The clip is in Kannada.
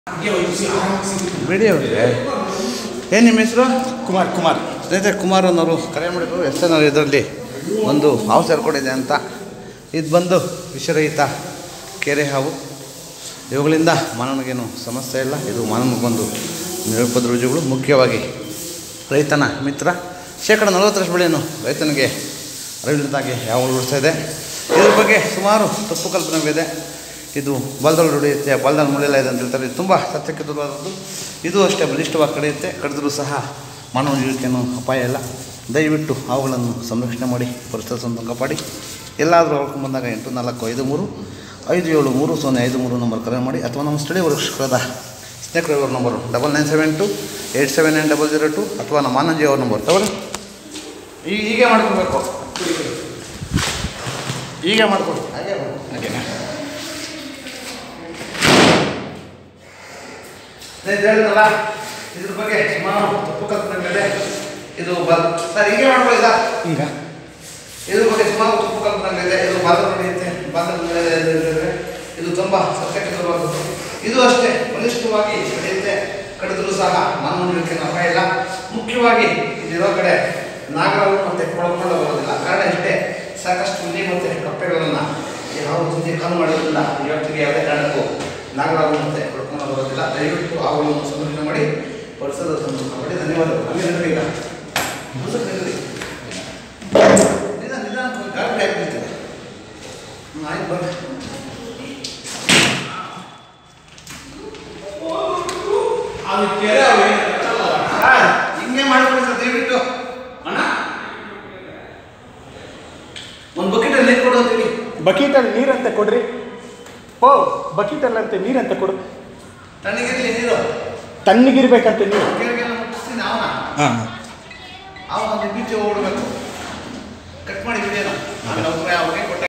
ವಿಡಿಯೋ ಇದೆ ಏನು ನಿಮ್ಮ ಹೆಸರು ಕುಮಾರ್ ಕುಮಾರ್ ಸ್ನೇಹಿತರೆ ಕುಮಾರ್ ಅನ್ನೋರು ಕರೆ ಮಾಡಿದ್ರು ಎಷ್ಟು ಜನ ಇದರಲ್ಲಿ ಒಂದು ಹಾವು ಸೇರ್ಕೊಂಡಿದೆ ಅಂತ ಇದು ಬಂದು ವಿಷರಹಿತ ಕೆರೆ ಹಾವು ಇವುಗಳಿಂದ ಮಾನವನಿಗೇನು ಸಮಸ್ಯೆ ಇಲ್ಲ ಇದು ಮಾನವನಿಗೆ ಬಂದು ನಿರುಪದ ರುಜುಗಳು ಮುಖ್ಯವಾಗಿ ರೈತನ ಮಿತ್ರ ಶೇಕಡ ನಲವತ್ತರಷ್ಟು ಬೆಳೆಯನ್ನು ರೈತನಿಗೆ ಅರಿವಿಲ್ಲದಾಗೆ ಯಾವಾಗಲೂ ಉಳಿಸ್ತಾ ಇದೆ ಇದ್ರ ಬಗ್ಗೆ ಸುಮಾರು ತಪ್ಪು ಕಲ್ಪನೆಗಳಿದೆ ಇದು ಬಲದಲ್ಲಿ ಹೊಡೆಯುತ್ತೆ ಬಲದಲ್ಲಿ ಮುಳಿಲ್ಲ ಇದೆ ಅಂತ ಹೇಳ್ತಾರೆ ಇದು ತುಂಬ ಸತ್ಯಕ್ಕೆ ದೂರವಾದದ್ದು ಇದು ಅಷ್ಟೇ ಬಲಿಷ್ಠವಾಗಿ ಕಡಿಯುತ್ತೆ ಕಡಿದ್ರೂ ಸಹ ಮಾನವ ಜೀವಿತಕ್ಕೇನು ಅಪಾಯ ಇಲ್ಲ ದಯವಿಟ್ಟು ಅವುಗಳನ್ನು ಸಂರಕ್ಷಣೆ ಮಾಡಿ ಪರಿಸರ ಸಂತ ಕಾಪಾಡಿ ಎಲ್ಲಾದರೂ ಹೊಡ್ಕೊಂಡು ಬಂದಾಗ ಎಂಟು ನಾಲ್ಕು ಐದು ಮೂರು ಐದು ಏಳು ಮೂರು ಸೊನ್ನೆ ಐದು ಮೂರು ನಂಬರ್ ಕರೆ ಮಾಡಿ ಅಥವಾ ನಮ್ಮ ಸ್ಥಳೀಯ ವೃಕ್ಷಕರಾದ snake driver number double nine seven two eight seven nine double zero two ಅಥವಾ ನಮ್ಮ ಆನಂದಿ ಅವ್ರ ನಂಬರ್ ತಗೊಳ್ಳಿ ಈಗ ಹೀಗೆ ಮಾಡ್ಕೊಬೇಕು ಹೀಗೆ ಮಾಡ್ಕೊಡಿ ಹಾಗೆ ಮಾಡು. ಹಾಗೇನಾ ಸ್ನೇಹಿತರೆ ಹೇಳಿದ್ನಲ್ಲ ಇದ್ರ ಬಗ್ಗೆ ಸುಮಾರು ತಪ್ಪು ಕಲ್ಪನೆಗಳಿದೆ ಇದು ಬಲ್ ಸರ್ ಹೀಗೆ ಮಾಡ್ಬೋದ ಈಗ ಇದ್ರ ಬಗ್ಗೆ ಸುಮಾರು ತಪ್ಪು ಕಲ್ಪನೆಗಳಿದೆ ಇದು ಬಾಲ ನಡೆಯುತ್ತೆ ಬಾಲ ನಡೆಯುತ್ತೆ ಇದು ತುಂಬ ಸತ್ಯಕ್ಕೆ ದೂರವಾದದ್ದು ಇದು ಅಷ್ಟೇ ಬಲಿಷ್ಠವಾಗಿ ನಡೆಯುತ್ತೆ ಕಡಿದ್ರೂ ಸಹ ಮಾನವನಿಗೆ ಅಪಾಯ ಇಲ್ಲ ಮುಖ್ಯವಾಗಿ ಇದಿರೋ ಕಡೆ ನಾಗರವು ಮತ್ತೆ ಕೊಳಕೊಂಡು ಬರೋದಿಲ್ಲ ಕಾರಣ ಇಷ್ಟೇ ಸಾಕಷ್ಟು ಹುಲಿ ಮತ್ತು ಕಪ್ಪೆಗಳನ್ನು ಯಾವ ರೀತಿ ಕಾಲು ಮಾಡೋದ್ರಿಂದ ಇವತ್ತಿಗೆ ಯಾವುದೇ ಕಾರಣಕ್ಕೂ ನಾಗರಾವು ಮತ್ತೆ ಕೊಳ್ಕೊಂಡು ಬರೋದಿಲ್ಲ ದಯವಿಟ್ಟು ಅವುಗಳನ್ನು ಸಂರಕ್ಷಣೆ ಮಾಡಿ ಪರಿಸರದ ಸಂರಕ್ಷಣೆ ಮಾಡಿ ಧನ್ಯವಾದಗಳು ಹಂಗೆ ನಡ್ರಿ ಈಗ ಮುಸುಕ್ ನಡ್ರಿ. ನಿಧಾನ ನಿಧಾನ ಗಾಡಿ ಟೈಪ್ ನಿಂತಿದೆ ಹ್ಞೂ ಆಯ್ತು ಬರ್ರಿ ಹಾ, ಹಿಂಗೆ ಮಾಡ್ಕೊಳ್ಳಿ ಸರ್ ದಯವಿಟ್ಟು ಅಣ್ಣ ಒಂದು ಬಕೆಟಲ್ಲಿ ನೀರು ಕೊಡು ಅಂತೀವಿ ಬಕೀಟಲ್ಲಿ ನೀರಂತೆ ಕೊಡ್ರಿ ಓ ಬಕೀಟಲ್ಲಂತೆ ನೀರಂತೆ ಕೊಡು ತಣ್ಣಗಿರ್ಲಿ ನೀರು ತಣ್ಣಗಿರ್ಬೇಕಂತೆ ನೀರು ಕೆಳಗೆಲ್ಲ ಮುಟ್ಟಿಸ್ತೀನಿ ಅವನ ಹಾಂ ಅವನ ಒಂದು ಬೀಚ್ ಓಡಬೇಕು ಕಟ್ ಮಾಡಿ ಬಿಡಿ ಆಮೇಲೆ ಅವ್ರಿಗೆ ಅವ್ರಿಗೆ ಕೊಟ್ಟೆ